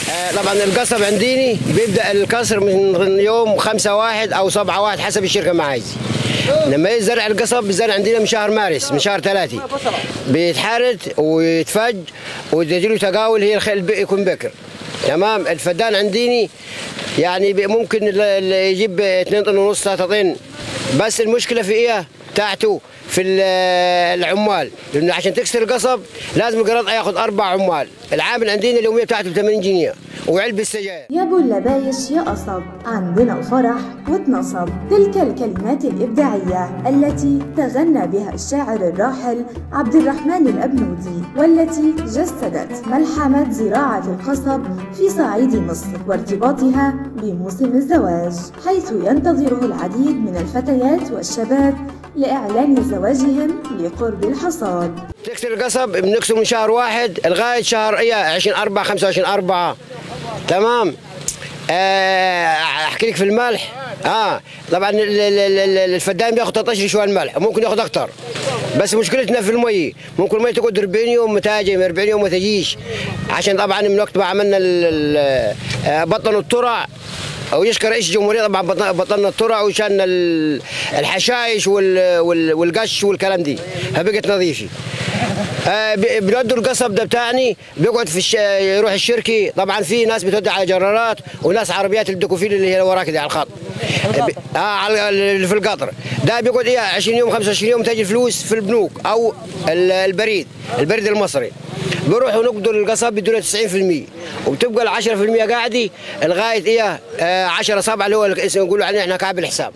آه، طبعا القصب عنديني بيبدا الكسر من يوم 5 واحد او 7 واحد حسب الشركه ما عايز لما يزرع القصب بيزرع عندنا من شهر مارس من شهر ثلاثة بيتحرد ويتفج وتجي له تقاول هي الخيل بي- يكون بكر تمام الفدان عنديني يعني بي- ممكن ال- ال- يجيب 2 طن ونص 3 طن بس المشكله في ايه بتاعته في ال- العمال لانه عشان تكسر القصب لازم القراط ياخذ اربع عمال العامل عندنا اليوميه بتاعته ب 80 جنيه وعلبه السجاير يا ابو اللبايش يا قصب عندنا فرح واتنصب تلك الكلمات الإبداعية التي تغنى بها الشاعر الراحل عبد الرحمن الأبنودي والتي جسدت ملحمة زراعة القصب في صعيد مصر وارتباطها بموسم الزواج حيث ينتظره العديد من الفتيات والشباب لإعلان زواجهم لقرب الحصاد تكسر القصب بنكسر من شهر واحد لغايه شهر ايه 20 4 25 4 تمام آه، احكي لك في الملح اه طبعا ال- ال- ال- الفدان بياخذ 13 شويه الملح ممكن ياخذ اكثر بس مشكلتنا في المي ممكن المي تقعد 40 يوم ما تاجي 40 يوم ما تجيش عشان طبعا من وقت ما عملنا ال- ال- آه، بطنوا الترع او يشكر رئيس الجمهوريه طبعا بطن- بطلنا الترع وشان ال- الحشايش وال- وال- والقش والكلام دي فبقت نظيفه آه، بي- بيودوا القصب ده بتاعني بيقعد في الش... يروح الشركي طبعا في ناس بتودي على جرارات وناس عربيات الدكوفيل اللي هي وراك دي على الخط بي- اه على اللي في القطر ده بيقعد ايه 20 يوم 25 يوم تجي الفلوس في البنوك او ال- البريد البريد المصري بيروحوا نقدوا القصب بيدوا 90% وبتبقى ال 10% قاعدي لغايه ايه آه 10 7 اللي هو الاسم يقولوا عليه احنا كعب الحساب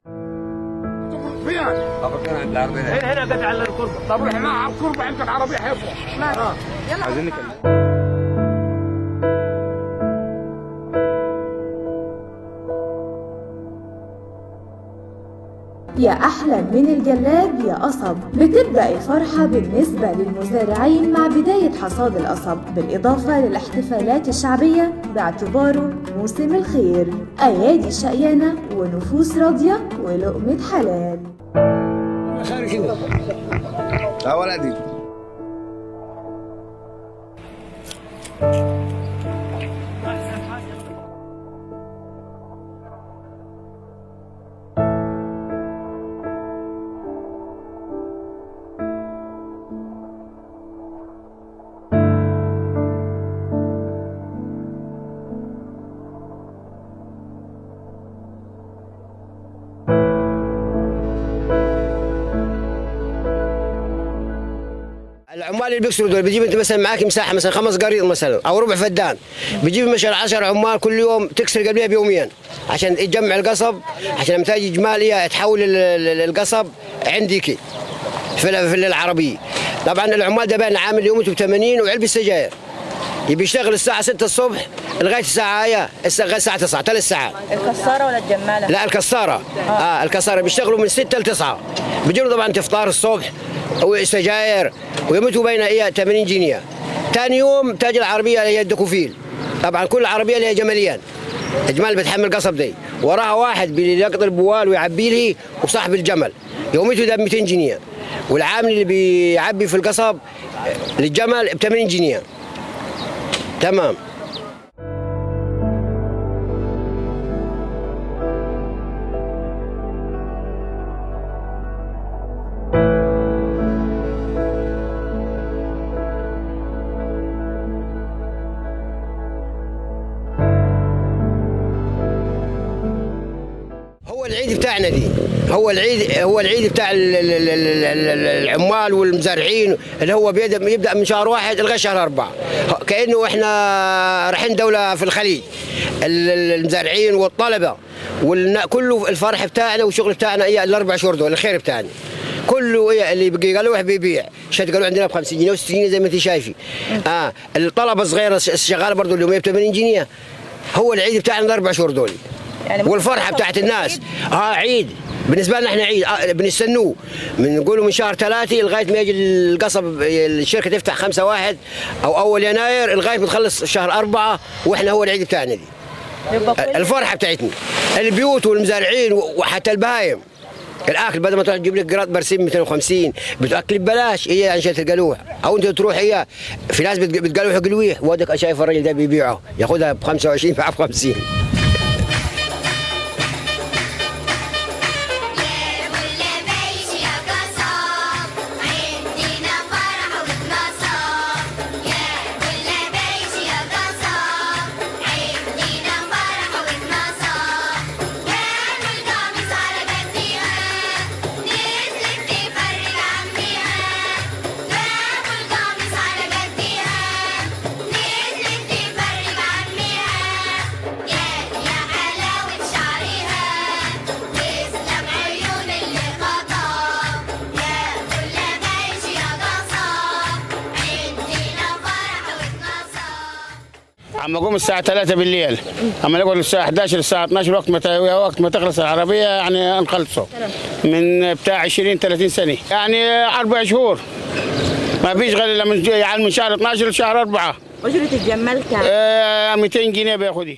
هنا هنا قطع على الكربة طب روح معها على الكربة عندك عربية حيفرح عايزين نكلم يا أحلى من الجلاد يا قصب بتبدأ الفرحة بالنسبة للمزارعين مع بداية حصاد القصب بالإضافة للاحتفالات الشعبية باعتباره موسم الخير أيادي شقيانة ونفوس راضية ولقمة حلال لا ولدي العمال اللي بيكسروا دول بيجيب انت مثلا معاك مساحه مثلا خمس قريط مثلا او ربع فدان بيجيب مثلا 10 عمال كل يوم تكسر قبلها بيوميا عشان تجمع القصب عشان لما تجي جماليه تحول ال- ال- القصب عندك في ال- في العربيه طبعا العمال ده بين عامل يومته ب 80 وعلبه سجاير يبي يشتغل الساعه 6 الصبح لغايه الساعه هي الساعه الساعة 9 ثلاث ساعات الكسارة ولا الجمالة؟ لا الكساره اه الكساره بيشتغلوا من 6 ل 9 بيجوا طبعا تفطار الصبح وسجاير ويمتوا بين ايه 80 جنيه ثاني يوم تاجي العربيه اللي هي الدكوفيل طبعا كل عربيه اللي هي جماليان الجمال بتحمل قصب دي وراها واحد بيلقط البوال ويعبي لي وصاحب الجمل يوميته ده ب 200 جنيه والعامل اللي بيعبي في القصب للجمل ب 80 جنيه تمام هو العيد بتاعنا دي هو العيد هو العيد بتاع ال- ال- ال- ال- ال- العمال والمزارعين اللي هو بيبدا يبدا من شهر واحد لغايه شهر اربعه كانه احنا رايحين دوله في الخليج ال- ال- المزارعين والطلبه والنا كله الفرح بتاعنا والشغل بتاعنا هي الاربع شهور دول الخير بتاعنا كله إيه اللي بقي قالوا واحد بيبيع شات قالوا عندنا ب 50 جنيه و60 جنيه زي ما انت شايفي اه الطلبه الصغيره الشغاله برضه اليوميه ب 80 جنيه هو العيد بتاعنا الاربع شهور دول يعني ممكن والفرحه توصل بتاعت الناس عيد؟ اه عيد بالنسبه لنا احنا عيد آه بنستنوه بنقولوا من شهر ثلاثة لغايه ما يجي القصب الشركه تفتح خمسة واحد او اول يناير لغايه ما تخلص شهر أربعة واحنا هو العيد بتاعنا دي يبقى كل الفرحه بتاعتنا البيوت والمزارعين وحتى البهايم الاكل بدل ما تروح تجيب لك قراط برسيم 250 بتاكل ببلاش هي عن شيء القلوح او انت تروح هي في ناس بتق- بتقلوح قلويح ودك شايف الراجل ده بيبيعه ياخذها ب 25 ب 50 ولا بيش يا قصاب عندنا فرح واتنصب يا ولا بيش يا قصاب عندنا فرح واتنصب كانوا القميص على قديها نزلت تفرج عميها جابوا القميص على قديها نزلت تفرج عميها يا يا حلاوة شعرها تسلم عيون اللي خطب يا كل بيش يا قصاب عندنا فرح واتنصب عم اقوم الساعة 3 بالليل اما نقعد الساعة 11 الساعة 12 وقت ما ت- وقت ما تخلص العربية يعني نخلصه من بتاع 20 30 سنة يعني أربع شهور ما فيش غير إلا من يعني من شهر 12 لشهر 4 أجرة الجمال كام؟ آه 200 جنيه بياخدي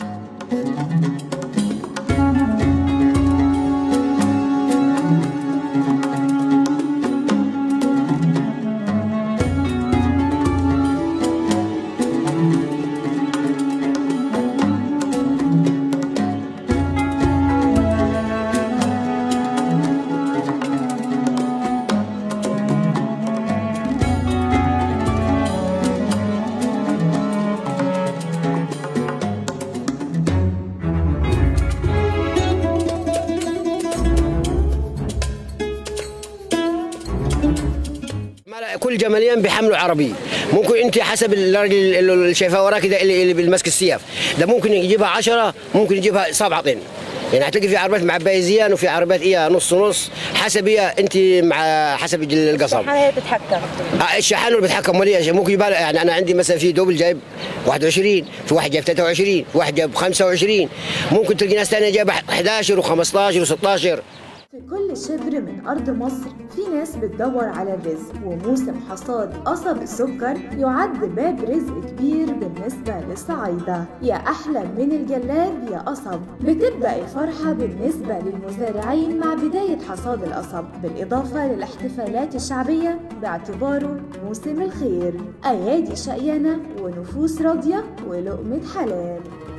ما لا، كل جمالين بيحملوا عربي ممكن انت حسب الراجل اللي شايفاه وراك ده اللي اللي بالمسك السياف ده ممكن يجيبها 10 ممكن يجيبها سبعة طن يعني هتلاقي في عربيات معبايه زيان وفي عربيات ايه نص نص حسب هي انت مع حسب القصب الحالة هي تتحكم آه، الشحن اللي بيتحكم وليه ممكن يبقى يعني انا عندي مثلا في دوبل جايب 21 في واحد جايب 23 في واحد جايب 25 ممكن تلقي ناس ثانيه جايبه 11 و15 و16 في كل شبر من أرض مصر في ناس بتدور على الرزق وموسم حصاد قصب السكر يعد باب رزق كبير بالنسبة للصعايدة يا أحلى من الجلاب يا قصب بتبدأ الفرحة بالنسبة للمزارعين مع بداية حصاد القصب بالإضافة للاحتفالات الشعبية باعتباره موسم الخير أيادي شقيانة ونفوس راضية ولقمة حلال